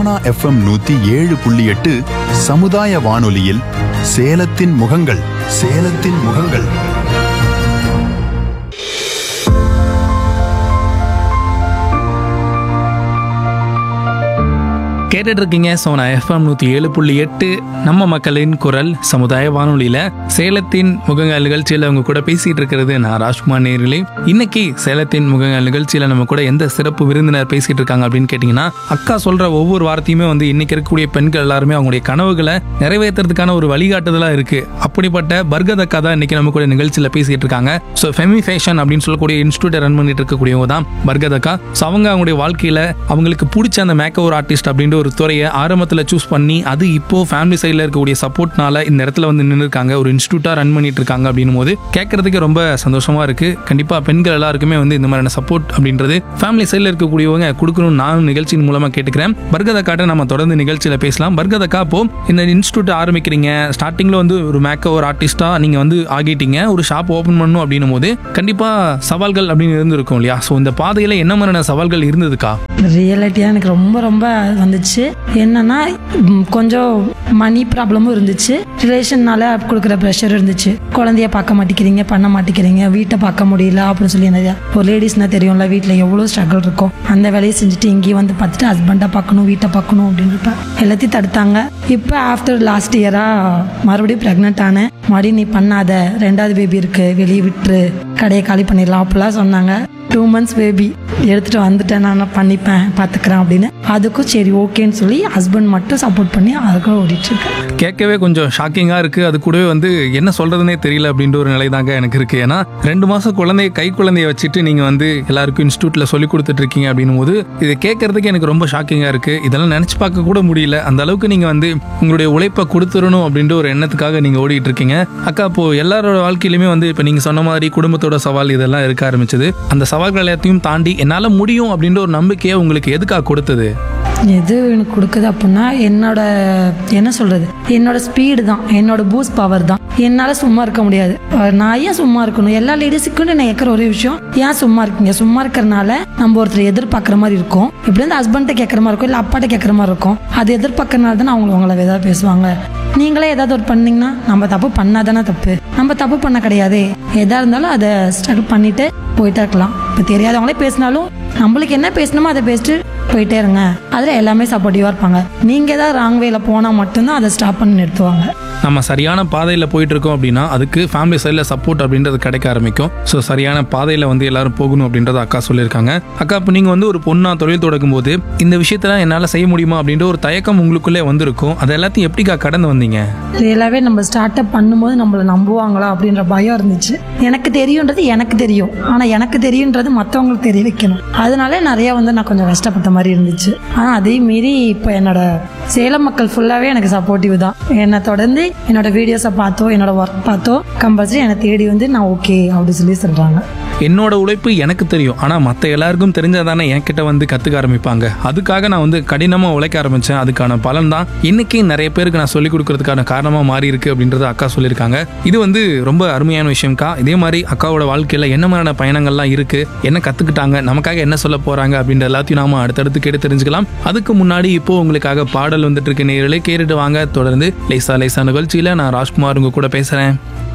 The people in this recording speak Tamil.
சோனா எஃப்எம் நூத்தி ஏழு புள்ளி எட்டு சமுதாய வானொலியில் சேலத்தின் முகங்கள் சேலத்தின் முகங்கள் கேட்டுட்டு இருக்கீங்க சோனா எஃப்எம் நூற்றி ஏழு புள்ளி எட்டு நம்ம மக்களின் குரல் சமுதாய வானொலியில் சேலத்தின் முகங்கள் நிகழ்ச்சியில் அவங்க கூட பேசிட்டு இருக்கிறது நான் ராஜ்குமார் நேர்களே இன்னைக்கு சேலத்தின் முகங்கள் நிகழ்ச்சியில் நம்ம கூட எந்த சிறப்பு விருந்தினர் பேசிட்டு இருக்காங்க அப்படின்னு கேட்டிங்கன்னா அக்கா சொல்ற ஒவ்வொரு வார்த்தையுமே வந்து இன்னைக்கு இருக்கக்கூடிய பெண்கள் எல்லாருமே அவங்களுடைய கனவுகளை நிறைவேற்றுறதுக்கான ஒரு வழிகாட்டுதலாக இருக்கு அப்படிப்பட்ட பர்கத் அக்கா தான் இன்னைக்கு நம்ம கூட நிகழ்ச்சியில் பேசிட்டு இருக்காங்க ஸோ ஃபெமி ஃபேஷன் அப்படின்னு சொல்லக்கூடிய இன்ஸ்டியூட்டை ரன் பண்ணிட்டு இருக்கக்கூடியவங்க தான் பர்கத் அக்கா ஸோ அவங்க அவங்களுடைய வாழ்க்கையில அவங்களுக்கு பிடிச்ச அந்த மேக்கோவர் ஆர்டிஸ்ட் அப்படின்ற ஒரு துறையை ஆரம்பத்தில் சூஸ் பண்ணி அது இப்போ ஃபேமிலி சைடில் இருக்கக்கூடிய சப்போர்ட்னால இந்த இடத்துல வந்து நின்று இருக்காங்க ஒரு இன்ஸ்டியூட்டாக ரன் பண்ணிட்டு இருக்காங்க அப்படின்னும் போது கேட்கறதுக்கு ரொம்ப சந்தோஷமா இருக்கு கண்டிப்பா பெண்கள் எல்லாருக்குமே வந்து இந்த மாதிரியான சப்போர்ட் அப்படின்றது ஃபேமிலி சைடில் இருக்கக்கூடியவங்க கொடுக்கணும் நான் நிகழ்ச்சியின் மூலமா கேட்டுக்கிறேன் பர்கதக்காட்ட நம்ம தொடர்ந்து நிகழ்ச்சியில பேசலாம் பர்கதக்கா அப்போ இந்த இன்ஸ்டியூட் ஆரம்பிக்கிறீங்க ஸ்டார்டிங்ல வந்து ஒரு மேக்கோவர் ஆர்டிஸ்டா நீங்க வந்து ஆகிட்டீங்க ஒரு ஷாப் ஓபன் பண்ணணும் அப்படின்னும் போது கண்டிப்பா சவால்கள் அப்படின்னு இருந்திருக்கும் இல்லையா ஸோ இந்த பாதையில என்ன மாதிரியான சவால்கள் இருந்ததுக்கா ரியாலிட்டியாக எனக்கு ரொம்ப ரொம்ப வந்துச்சு என்னன்னா ம், கொஞ்சம் மணி ப்ராப்ளமும் இருந்துச்சு ரிலேஷன்னால கொடுக்குற ப்ரெஷர் இருந்துச்சு குழந்தைய பார்க்க மாட்டேங்கிறீங்க பண்ண மாட்டேங்கிறீங்க வீட்டை பார்க்க முடியல அப்படின்னு சொல்லி நிறையா ஒரு லேடிஸ்னா தெரியும்ல வீட்டில் எவ்வளோ ஸ்ட்ரகிள் இருக்கும் அந்த வேலையை செஞ்சுட்டு இங்கேயும் வந்து பார்த்துட்டு ஹஸ்பண்டை பார்க்கணும் வீட்டை பார்க்கணும் அப்படின்னு இருப்பேன் எல்லாத்தையும் தடுத்தாங்க இப்போ ஆஃப்டர் லாஸ்ட் இயராக மறுபடியும் ப்ரெக்னென்ட் ஆனேன் மறுபடியும் நீ பண்ணாத ரெண்டாவது பேபி இருக்கு வெளியே விட்டுரு கடையை காலி பண்ணிடலாம் அப்படிலாம் சொன்னாங்க டூ மந்த்ஸ் பேபி எடுத்துட்டு வந்துட்டேன் நான் பண்ணிப்பேன் பார்த்துக்கிறேன் அப்படின்னு அதுக்கும் சரி ஓகேன்னு சொல்லி ஹஸ்பண்ட் மட்டும் சப்போர்ட் பண்ணி அதுக்கும் ஓடிட்டு இருக்கேன் கேட்கவே கொஞ்சம் ஷாக்கிங்காக இருக்குது அது கூடவே வந்து என்ன சொல்கிறதுனே தெரியல அப்படின்ற ஒரு நிலை தாங்க எனக்கு இருக்குது ஏன்னா ரெண்டு மாதம் குழந்தைய கை குழந்தைய வச்சுட்டு நீங்கள் வந்து எல்லாருக்கும் இன்ஸ்டியூட்டில் சொல்லி கொடுத்துட்டு இருக்கீங்க அப்படின்னும் போது இது கேட்கறதுக்கு எனக்கு ரொம்ப ஷாக்கிங்காக இருக்குது இதெல்லாம் நினச்சி பார்க்க கூட முடியல அந்த அளவுக்கு நீங்கள் வந்து உங்களுடைய உழைப்பை கொடுத்துடணும் அப்படின்ற ஒரு எண்ணத்துக்காக நீங்கள் ஓடிட்டு இருக்கீங்க அக்கா இப்போ எல்லாரோட வாழ்க்கையிலுமே வந்து இப்போ நீங்கள் சொன்ன மாதிரி குடும்பத்தோட சவால் இதெல்லாம் இருக்க ஆரம்பிச்சது அந்த சவால்கள் எல்லாத்தையும் தாண்டி என்னால் முடியும் அப்படின்ற ஒரு நம்பிக்கையை உங்களுக்கு எதுக்காக கொடுத்தது எது எனக்கு கொடுக்குது அப்படின்னா என்னோட என்ன சொல்றது என்னோட ஸ்பீடு தான் என்னோட பூஸ்ட் பவர் தான் என்னால் சும்மா இருக்க முடியாது அஹ் நான் ஏன் சும்மா இருக்கணும் எல்லா லேடிஸுக்கும் நான் கேட்குற ஒரே விஷயம் ஏன் சும்மா இருக்கீங்க சும்மா இருக்கிறனால நம்ம ஒருத்தர் எதிர்பார்க்குற மாதிரி இருக்கும் இப்படி வந்து ஹஸ்பண்ட்டை கேட்குற மாதிரி இருக்கும் இல்லை அப்பாட்ட கேட்குற மாதிரி இருக்கும் அது எதிர்பார்க்கறனால தான் அவங்க உங்களை ஏதாவது பேசுவாங்க நீங்களே ஏதாவது ஒரு பண்ணீங்கன்னா நம்ம தப்பு பண்ணாதானே தப்பு நம்ம தப்பு பண்ண கிடையாதே எதா இருந்தாலும் அதை ஸ்ட்ரகிள் பண்ணிட்டு போயிட்டே இருக்கலாம் இப்போ தெரியாதவங்களே பேசினாலும் நம்மளுக்கு என்ன பேசணுமோ அதை பேசிட்டு போயிட்டே இருங்க அதில் எல்லாமே சப்போர்ட்டிவாக இருப்பாங்க நீங்கள் ஏதாவது ராங் வேல போனால் மட்டும்தான் அதை ஸ்டாப் பண்ணி நிறுத்துவாங்க நம்ம சரியான பாதையில் போயிட்டு இருக்கோம் அப்படின்னா அதுக்கு ஃபேமிலி சைடில் சப்போர்ட் அப்படின்றது கிடைக்க ஆரம்பிக்கும் ஸோ சரியான பாதையில் வந்து எல்லாரும் போகணும் அப்படின்றத அக்கா சொல்லியிருக்காங்க அக்கா இப்போ நீங்கள் வந்து ஒரு பொண்ணா தொழில் தொடங்கும் போது இந்த விஷயத்தெல்லாம் என்னால் செய்ய முடியுமா அப்படின்ற ஒரு தயக்கம் உங்களுக்குள்ளே வந்திருக்கும் அதை எல்லாத்தையும் எப்படிக்கா கடந்து வந்தீங்க ரியலாகவே நம்ம ஸ்டார்ட் அப் பண்ணும்போது நம்மளை நம்புவாங்களா அப்படின்ற பயம் இருந்துச்சு எனக்கு தெரியுன்றது எனக்கு தெரியும் ஆனால் எனக்கு தெரியுன்றது மற்றவங்களுக்கு தெரிய வைக்கணும் அதனால நிறைய வந்து நான் கொஞ்சம் கஷ்டப்பட்ட மாதிரி இருந்துச்சு ஆனால் அதே மீறி இப்போ என்னோட சேலம் மக்கள் ஃபுல்லாகவே எனக்கு சப்போர்ட்டிவ் தான் என்னை தொடர்ந்து என்னோட வீடியோஸை பார்த்தோ என்னோட ஒர்க் பார்த்தோ கம்பல்சரி என்னை தேடி வந்து நான் ஓகே அப்படி சொல்லி சொல்கிறாங்க என்னோட உழைப்பு எனக்கு தெரியும் ஆனால் மற்ற எல்லாருக்கும் தெரிஞ்சாதானே என்கிட்ட வந்து கற்றுக்க ஆரம்பிப்பாங்க அதுக்காக நான் வந்து கடினமாக உழைக்க ஆரம்பித்தேன் அதுக்கான பலன் தான் இன்னைக்கு நிறைய பேருக்கு நான் சொல்லிக் கொடுக்கறதுக்கான காரணமாக மாறி இருக்கு அப்படின்றத அக்கா சொல்லியிருக்காங்க இது வந்து ரொம்ப அருமையான விஷயம்க்கா இதே மாதிரி அக்காவோட வாழ்க்கையில் என்ன மாதிரியான பயணங்கள்லாம் இருக்கு என்ன கற்றுக்கிட்டாங்க நமக்காக என்ன சொல்ல போகிறாங்க அப்படின்ற எல்லாத்தையும் நாம அடுத்தடுத்து கேட்டு தெரிஞ்சுக்கலாம் அதுக்கு முன்னாடி இப்போ உங்களுக்காக பாடல் வந்துட்டு இருக்க நேரலே கேட்டுட்டு வாங்க தொடர்ந்து லேசா லேசா நிகழ்ச்சியில் நான் ராஜ்குமார் உங்க கூட பேசுகிறேன்